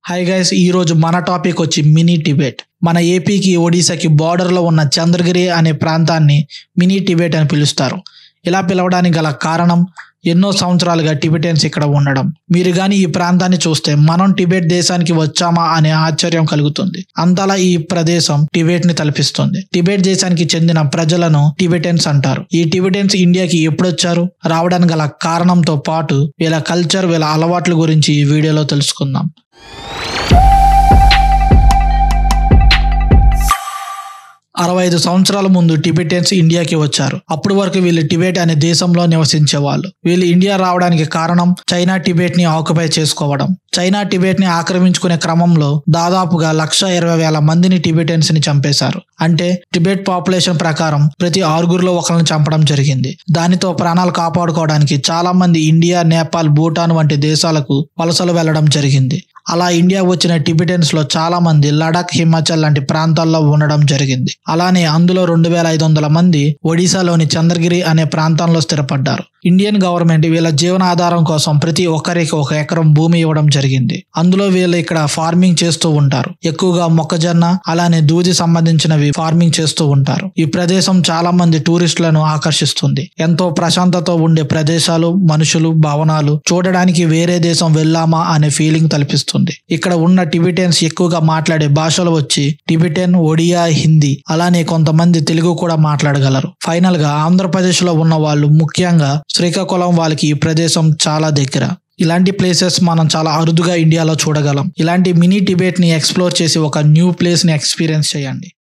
hi guys ఈ రోజు మన టాపిక్ వచ్చి మినీ టిబెట్ మన ఏపీకి ఒడిశాకి బార్డర్లో ఉన్న చంద్రగిరి అనే ప్రాంతాన్ని మినీ టిబెట్ అని పిలుస్తారు ఇలా పిలవడానికి గల కారణం ఎన్నో సంవత్సరాలుగా టిబెటియన్స్ ఇక్కడ ఉండడం మీరు గాని ఈ ప్రాంతాన్ని చూస్తే మనం టిబెట్ దేశానికి వచ్చామా అనే ఆశ్చర్యం కలుగుతుంది అంతలా ఈ ప్రదేశం టిబెట్ ని తలపిస్తుంది టిబెట్ దేశానికి చెందిన ప్రజలను టిబెటియన్స్ అంటారు ఈ టిబెటియన్స్ ఇండియాకి ఎప్పుడొచ్చారు రావడానికి గల కారణంతో పాటు వీళ్ళ కల్చర్ వీళ్ళ అలవాట్ల గురించి ఈ వీడియోలో తెలుసుకుందాం అరవై ఐదు సంవత్సరాల ముందు టిబెటియన్స్ ఇండియాకి వచ్చారు అప్పటి వరకు వీళ్ళు టిబెట్ అనే దేశంలో నివసించే వాళ్ళు వీళ్ళు ఇండియా రావడానికి కారణం చైనా టిబెట్ ని ఆక్యుపై చేసుకోవడం చైనా టిబెట్ ని ఆక్రమించుకునే క్రమంలో దాదాపుగా లక్ష ఇరవై వేల మందిని టిబెటియన్స్ ని చంపేశారు అంటే టిబెట్ పాపులేషన్ ప్రకారం ప్రతి ఆరుగురిలో ఒకరిని చంపడం జరిగింది దానితో ప్రాణాలు కాపాడుకోవడానికి చాలా మంది ఇండియా నేపాల్ భూటాన్ వంటి దేశాలకు వలసలు వెళ్లడం జరిగింది అలా ఇండియా వచ్చిన టిబెటియన్స్ లో చాలా మంది లడాక్ హిమాచల్ లాంటి ప్రాంతాల్లో ఉండడం జరిగింది అలానే అందులో రెండు వేల ఐదు వందల మంది ఒడిశాలోని చంద్రగిరి అనే ప్రాంతంలో స్థిరపడ్డారు ఇండియన్ గవర్నమెంట్ వీళ్ళ జీవనాధారం కోసం ప్రతి ఒక్కరికి ఒక ఎకరం భూమి ఇవ్వడం జరిగింది అందులో వీళ్ళు ఇక్కడ ఫార్మింగ్ చేస్తూ ఉంటారు ఎక్కువగా మొక్కజొన్న అలానే దూది సంబంధించినవి ఫార్మింగ్ చేస్తూ ఉంటారు ఈ ప్రదేశం చాలా మంది టూరిస్టులను ఆకర్షిస్తుంది ఎంతో ప్రశాంతతో ఉండే ప్రదేశాలు మనుషులు భవనాలు చూడడానికి వేరే దేశం వెళ్ళామా అనే ఫీలింగ్ తలపిస్తుంది ఇక్కడ ఉన్న టిబెటియన్స్ ఎక్కువగా మాట్లాడే భాషలు వచ్చి టిబెటియన్ ఒడియా హిందీ అలానే కొంతమంది తెలుగు కూడా మాట్లాడగలరు ఫైనల్ గా ఆంధ్రప్రదేశ్ లో ఉన్న వాళ్ళు ముఖ్యంగా శ్రీకాకుళం వాళ్ళకి ఈ ప్రదేశం చాలా దగ్గర ఇలాంటి ప్లేసెస్ మనం చాలా అరుదుగా ఇండియాలో చూడగలం ఇలాంటి మినీ టిబెట్ ని ఎక్స్ప్లోర్ చేసి ఒక న్యూ ప్లేస్ ని ఎక్స్పీరియన్స్ చేయండి